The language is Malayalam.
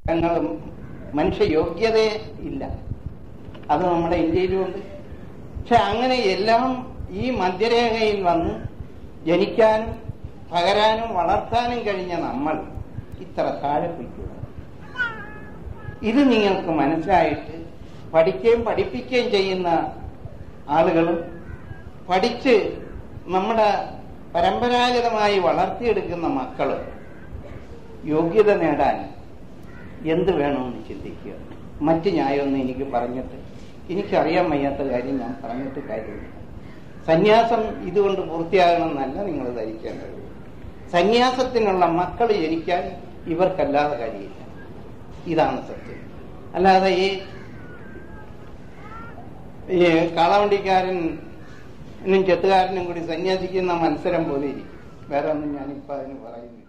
ഞങ്ങളും മനുഷ്യ യോഗ്യതയെ ഇല്ല അത് നമ്മുടെ ഇന്ത്യയിലുമുണ്ട് പക്ഷെ അങ്ങനെ എല്ലാം ഈ മധ്യരേഖയിൽ വന്ന് ജനിക്കാനും പകരാനും വളർത്താനും കഴിഞ്ഞ നമ്മൾ ഇത്ര താഴെ പോയിക്കൂടാ ഇത് നിങ്ങൾക്ക് മനസ്സിലായിട്ട് പഠിക്കുകയും പഠിപ്പിക്കുകയും ചെയ്യുന്ന ആളുകളും പഠിച്ച് നമ്മുടെ പരമ്പരാഗതമായി വളർത്തിയെടുക്കുന്ന മക്കള് യോഗ്യത നേടാൻ എന്ത് വേണമെന്ന് ചിന്തിക്കുക മറ്റ് ന്യായമൊന്നും എനിക്ക് പറഞ്ഞിട്ട് എനിക്കറിയാൻ വയ്യാത്ത കാര്യം ഞാൻ പറഞ്ഞിട്ട് കാര്യമില്ല സന്യാസം ഇതുകൊണ്ട് പൂർത്തിയാകണമെന്നല്ല നിങ്ങൾ ധരിക്കേണ്ടത് സന്യാസത്തിനുള്ള മക്കൾ ജനിക്കാൻ ഇവർക്കല്ലാതെ കഴിയില്ല ഇതാണ് സത്യം അല്ലാതെ ഈ ഈ കാളവണ്ടിക്കാരനും ചെത്തുകാരനും കൂടി സന്യാസിക്കുന്ന മത്സരം പോലെ ഇരിക്കും വേറെ ഒന്നും ഞാനിപ്പോ അതിന് പറയുന്നില്ല